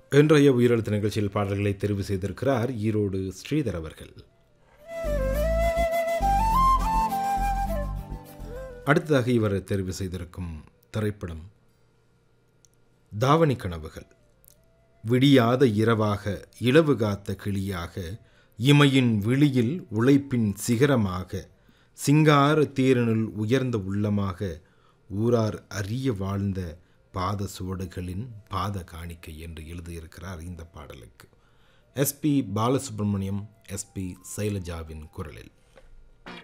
இன்றைய உயிரெழுத்து நிகழ்ச்சியில் பாடல்களை தெரிவு செய்திருக்கிறார் ஈரோடு ஸ்ரீதர் அவர்கள் அடுத்ததாக இவர் தெரிவு செய்திருக்கும் திரைப்படம் தாவணி கனவுகள் விடியாத இரவாக இளவு காத்த கிளியாக இமையின் விழியில் உழைப்பின் சிகரமாக சிங்கார தேரனுள் உயர்ந்த உள்ளமாக ஊரார் அறிய வாழ்ந்த பாத சுவடுகளின் பாத காணிக்கை என்று எழுதியிருக்கிறார் இந்த பாடலுக்கு எஸ்பி பாலசுப்ரமணியம் எஸ்பி சைலஜாவின் குரலில்